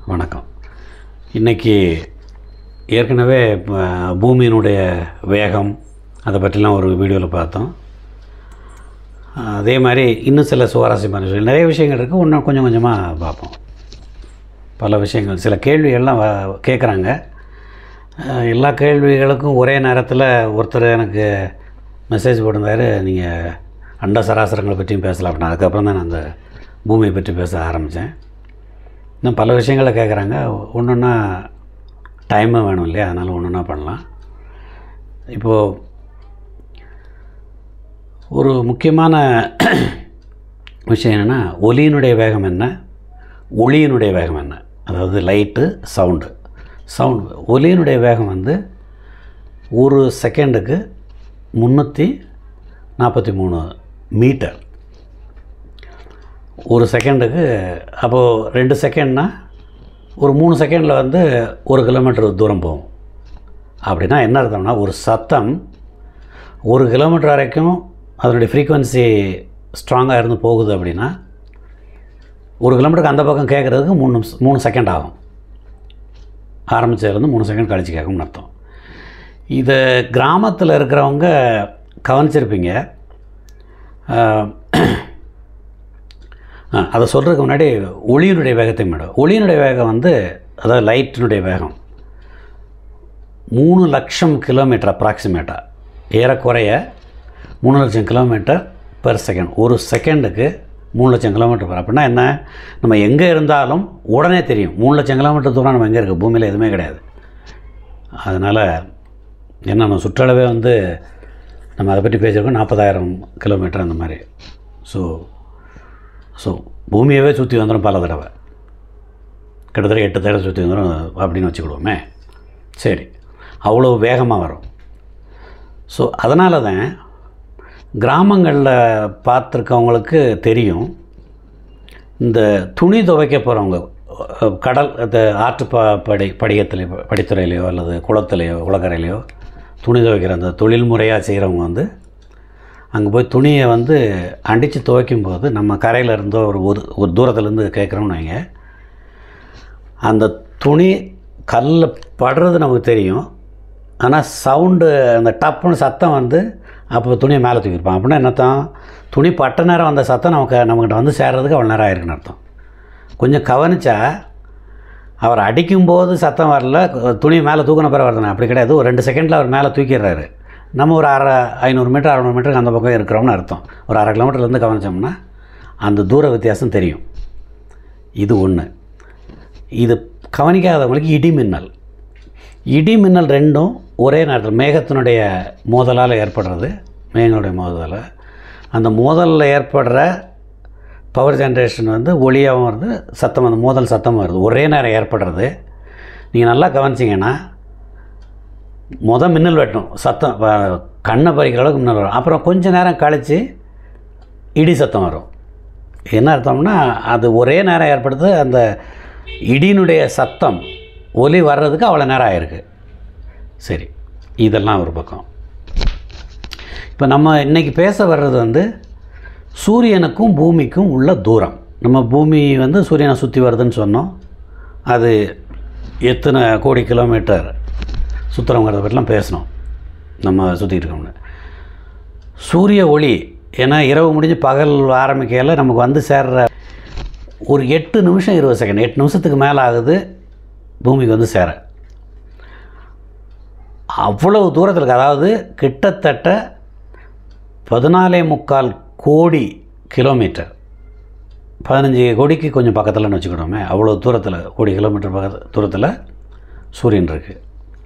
வணக்கம் இன்றைக்கி ஏற்கனவே ப- பூமியினுடைய வேகம் அதை பற்றிலாம் ஒரு வீடியோவில் பார்த்தோம் அதே மாதிரி இன்னும் சில சுவாரஸ்யமான விஷயம் நிறைய விஷயங்கள் இருக்குது இன்னும் கொஞ்சம் கொஞ்சமாக பார்ப்போம் பல விஷயங்கள் சில கேள்விகள்லாம் வ- கேட்குறாங்க அஹ், எல்லா கேள்விகளுக்கும் ஒரே நேரத்தில் ஒருத்தர் எனக்கு மெசேஜ் போட்டிருந்தாரு நீங்கள் அண்ட சராசரங்களை பற்றியும் பேசலாம் அப்படின்னா அதுக்கப்புறம் தான் நான் அந்த பூமியை பற்றி பேச ஆரம்பித்தேன் இன்னும் பல விஷயங்களை கேட்குறாங்க ஒன்று ஒன்றா டைமும் வேணும் இல்லையா அதனால் ஒன்று ஒன்றா பண்ணலாம் இப்போது ஒரு முக்கியமான விஷயம் என்னென்னா ஒலியினுடைய வேகம் என்ன ஒளியினுடைய வேகம் என்ன அதாவது லைட்டு சவுண்டு சவுண்டு ஒலியினுடைய வேகம் வந்து ஒரு செகண்டுக்கு முந்நூற்றி நாற்பத்தி மூணு மீட்டர் ஒரு செகண்டுக்கு அப்போது ரெண்டு செகண்ட்னா ஒரு மூணு செகண்டில் வந்து ஒரு கிலோமீட்டர் தூரம் போகும் அப்படின்னா என்ன அர்த்தம்னா ஒரு சத்தம் ஒரு கிலோமீட்டர் வரைக்கும் அதனுடைய ஃப்ரீக்குவென்சி ஸ்ட்ராங்காக இருந்து போகுது அப்படின்னா ஒரு கிலோமீட்டருக்கு அந்த பக்கம் கேட்குறதுக்கு மூணு நிமிஷம் மூணு செகண்ட் ஆகும் ஆரம்பிச்சதுலேருந்து மூணு செகண்ட் கழிச்சு கேட்கும்னு அர்த்தம் இதை கிராமத்தில் இருக்கிறவங்க கவனிச்சிருப்பீங்க ஆஹ், ஆ, அதை சொல்கிறதுக்கு முன்னாடி ஒளியினுடைய வேகத்தை மேடம் ஒளியினுடைய வேகம் வந்து அதாவது லைட்டினுடைய வேகம் மூணு லட்சம் கிலோமீட்டர் அப்ராக்சிமேட்டாக ஏறக்குறைய மூணு லட்சம் கிலோமீட்டர் பெர் செகண்ட் ஒரு செகண்டுக்கு மூணு லட்சம் கிலோமீட்டர் per- அப்படின்னா என்ன நம்ம எங்கே இருந்தாலும் உடனே தெரியும் மூணு லட்சம் கிலோமீட்டர் தூரம் நம்ம எங்கே இருக்குது பூமியில் எதுவுமே கிடையாது அதனால் என்ன நம்ம சுற்றளவே வந்து நம்ம அதை பற்றி பேசியிருக்கோம் நாற்பதாயிரம் கிலோமீட்டர் அந்த மாதிரி ஸோ ஸோ பூமியவே சுற்றி வந்துடும் பல தடவை கிட்டத்தட்ட எட்டு தடவை சுற்றி வந்துடும் அப்படின்னு வச்சுக்கிடுவோமே சரி அவ்வளோ வேகமாக வரும் ஸோ அதனால தான் கிராமங்களில் பார்த்துருக்கவங்களுக்கு தெரியும் இந்த துணி துவைக்க போகிறவங்க கடல் அந்த ஆற்று ப படி படிகத்துலையோ படித்துறையிலையோ அல்லது குளத்துலையோ குளக்கரையிலையோ துணி துவைக்கிற அந்த தொழில் முறையாக செய்கிறவங்க வந்து அங்கே போய் துணியை வந்து அடித்து துவைக்கும்போது நம்ம கரையில் இருந்தோ ஒரு ஒரு ஒரு தூரத்துலேருந்து கேட்குறோம்னு வைங்க அந்த துணி கல்லில் படுறது நமக்கு தெரியும் ஆனால் சவுண்டு அந்த டப்புன்னு சத்தம் வந்து அப்போ துணியை மேலே தூக்கியிருப்பான் அப்படின்னா என்னத்தான் துணி பட்ட நேரம் அந்த சத்தம் நமக்கு நம்மக்கிட்ட வந்து சேர்றதுக்கு அவ்வளோ நேரம் ஆயிருக்குன்னு அர்த்தம் கொஞ்சம் கவனிச்சா அவர் அடிக்கும்போது சத்தம் வரல துணி மேலே தூக்கின பிறகு வருதுண்ணே அப்படி கிடையாது ஒரு ரெண்டு செகண்டில் அவர் மேலே தூக்கிடுறாரு நம்ம ஒரு அரை ஐநூறு மீட்டர் அறநூறு மீட்டருக்கு அந்த பக்கம் இருக்கிறோம்னு அர்த்தம் ஒரு அரை கிலோமீட்டர்லேருந்து கவனிச்சோம்னா அந்த தூர வித்தியாசம் தெரியும் இது ஒன்று இது கவனிக்காதவங்களுக்கு இடி மின்னல் இடி மின்னல் ரெண்டும் ஒரே நேரத்தில் மேகத்தினுடைய மோதலால் ஏற்படுறது மேகங்களுடைய மோதலால் அந்த மோதலில் ஏற்படுற பவர் ஜென்ரேஷன் வந்து ஒளியாகவும் வருது சத்தம் அந்த மோதல் சத்தமும் வருது ஒரே நேரம் ஏற்படுறது நீங்கள் நல்லா கவனிச்சிங்கன்னா முத மின்னல் வெட்டும் சத்தம் வ- கண்ணை பறிக்கிற அளவுக்கு மின்னல் வரும் அப்புறம் கொஞ்ச நேரம் கழித்து இடி சத்தம் வரும் என்ன அர்த்தம்னா அது ஒரே நேரம் ஏற்படுது அந்த இடியினுடைய சத்தம் ஒலி வர்றதுக்கு அவ்வளோ நேரம் ஆயிருக்கு சரி இதெல்லாம் ஒரு பக்கம் இப்போ நம்ம இன்றைக்கி பேச வர்றது வந்து சூரியனுக்கும் பூமிக்கும் உள்ள தூரம் நம்ம பூமி வந்து சூரியனை சுற்றி வருதுன்னு சொன்னோம் அது எத்தனை கோடி கிலோமீட்டர் சுற்றுறோங்கிறத பற்றிலாம் பேசணும் நம்ம சுற்றிட்டு இருக்கோம்னு சூரிய ஒளி ஏன்னா இரவு முடிஞ்சு பகல் ஆரம்பிக்கையில் நமக்கு வந்து சேர்ற ஒரு எட்டு நிமிஷம் இருபது செகண்ட் எட்டு நிமிஷத்துக்கு மேலே ஆகுது பூமிக்கு வந்து சேர அவ்வளவு தூரத்தில் இருக்கு அதாவது கிட்டத்தட்ட பதினாலே முக்கால் கோடி கிலோமீட்டர் பதினஞ்சு கோடிக்கு கொஞ்சம் பக்கத்தில்னு வச்சுக்கிட்டோமே அவ்வளோ தூரத்தில் கோடி கிலோமீட்டர் பக்கத்து தூரத்தில் சூரியன் இருக்குது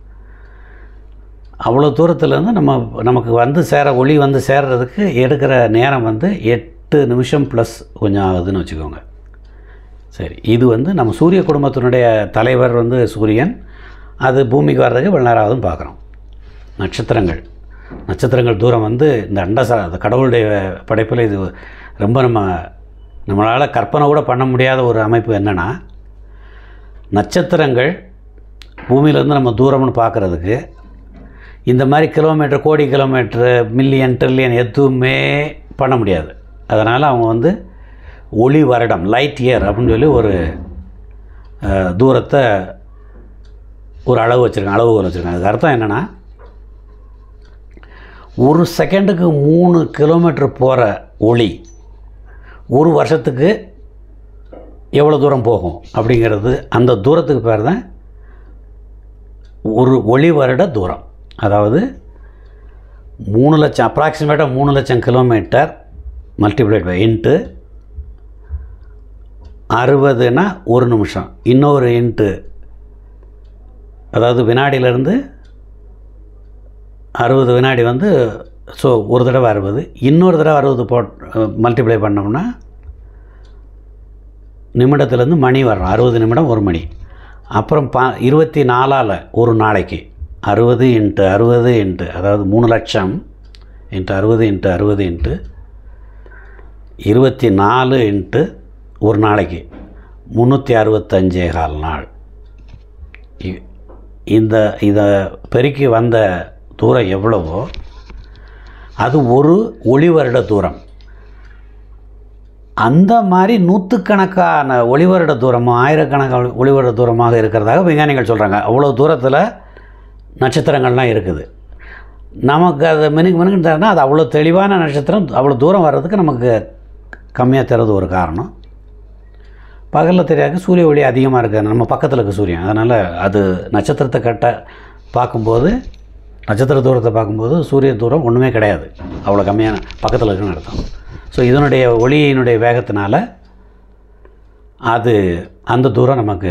அவ்வளோ தூரத்துலேருந்து நம்ம நமக்கு வந்து சேர ஒளி வந்து சேர்றதுக்கு எடுக்கிற நேரம் வந்து எட்டு நிமிஷம் ப்ளஸ் கொஞ்சம் ஆகுதுன்னு வச்சுக்கோங்க சரி இது வந்து நம்ம சூரிய குடும்பத்தினுடைய தலைவர் வந்து சூரியன் அது பூமிக்கு வர்றதுக்கு இவ்வளோ நேரம் ஆகுதுன்னு பார்க்குறோம் நட்சத்திரங்கள் நட்சத்திரங்கள் தூரம் வந்து இந்த அண்டச அந்த கடவுளுடைய படைப்பில் இது ரொம்ப நம்ம நம்மளால் கற்பனை கூட பண்ண முடியாத ஒரு அமைப்பு என்னென்னா நட்சத்திரங்கள் பூமியிலேருந்து நம்ம தூரம்னு பார்க்குறதுக்கு இந்த மாதிரி கிலோமீட்டர் கோடி கிலோமீட்டரு மில்லியன் ட்ரில்லியன் எதுவுமே பண்ண முடியாது அதனால் அவங்க வந்து ஒளி வருடம் லைட் இயர் அப்படின்னு சொல்லி ஒரு அஹ், தூரத்தை ஒரு அளவு வச்சுருக்காங்க அளவுகோல் வச்சுருக்காங்க அதுக்கு அர்த்தம் என்னென்னா ஒரு செகண்டுக்கு மூணு கிலோமீட்டர் போகிற ஒளி ஒரு வருஷத்துக்கு எவ்வளோ தூரம் போகும் அப்படிங்கிறது அந்த தூரத்துக்கு பேர் தான் ஒரு ஒளி வருட தூரம் அதாவது மூணு லட்சம் அப்ராக்சிமேட்டாக மூணு லட்சம் கிலோமீட்டர் மல்டிப்ளைட் பை இன்ட்டு அறுபதுனா ஒரு நிமிஷம் இன்னொரு இன்ட்டு அதாவது வினாடியிலேருந்து அறுபது வினாடி வந்து ஸோ ஒரு தடவை அறுபது இன்னொரு தடவை அறுபது போட் மல்டிப்ளை பண்ணோம்னா நிமிடத்துலேருந்து மணி வர்றோம் அறுபது நிமிடம் ஒரு மணி அப்புறம் பா இருபத்தி நாலால் ஒரு நாளைக்கு அறுபது இன்ட்டு அறுபது இன்ட்டு அதாவது மூணு லட்சம் இன்ட்டு அறுபது இன்ட்டு அறுபது இன்ட்டு இருபத்தி நாலு இன்ட்டு ஒரு நாளைக்கு முந்நூற்றி அறுபத்தஞ்சே கால் நாள் இ- இந்த இதை பெருக்கி வந்த தூரம் எவ்வளவோ அது ஒரு ஒளி வருட தூரம் அந்த மாதிரி நூற்றுக்கணக்கான ஒளி வருட தூரமோ ஆயிரக்கணக்கான ஒளி வருட தூரமாக இருக்கிறதாக விஞ்ஞானிகள் சொல்கிறாங்க அவ்வளோ தூரத்தில் நட்சத்திரங்கள்லாம் இருக்குது நமக்கு அதை மினுக்கு மினுக்கு தரனா அது அவ்வளோ தெளிவான நட்சத்திரம் அவ்வளோ தூரம் வர்றதுக்கு நமக்கு கம்மியாக தர்றது ஒரு காரணம் பகலில் தெரியாது சூரிய ஒளி அதிகமாக இருக்குது நம்ம பக்கத்தில் இருக்க சூரியன் அதனால் அது நட்சத்திரத்தை கட்ட பார்க்கும்போது நட்சத்திர தூரத்தை பார்க்கும்போது சூரிய தூரம் ஒன்றுமே கிடையாது அவ்வளோ கம்மியான பக்கத்தில் இருக்குன்னு அர்த்தம் ஸோ இதனுடைய ஒளியினுடைய வேகத்தினால அது அந்த தூரம் நமக்கு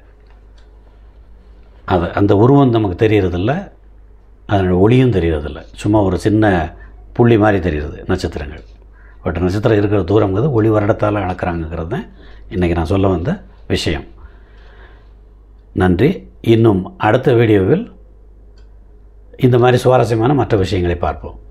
அது அந்த உருவம் நமக்கு தெரியறதில்ல அதனுடைய ஒளியும் தெரியறதில்ல சும்மா ஒரு சின்ன புள்ளி மாதிரி தெரியுது நட்சத்திரங்கள் பட் நட்சத்திரம் இருக்கிற தூரங்கிறது ஒளி வருடத்தால் அளக்குறாங்கங்கிறது தான் இன்றைக்கி நான் சொல்ல வந்த விஷயம் நன்றி இன்னும் அடுத்த வீடியோவில் இந்த மாதிரி சுவாரஸ்யமான மற்ற விஷயங்களை பார்ப்போம்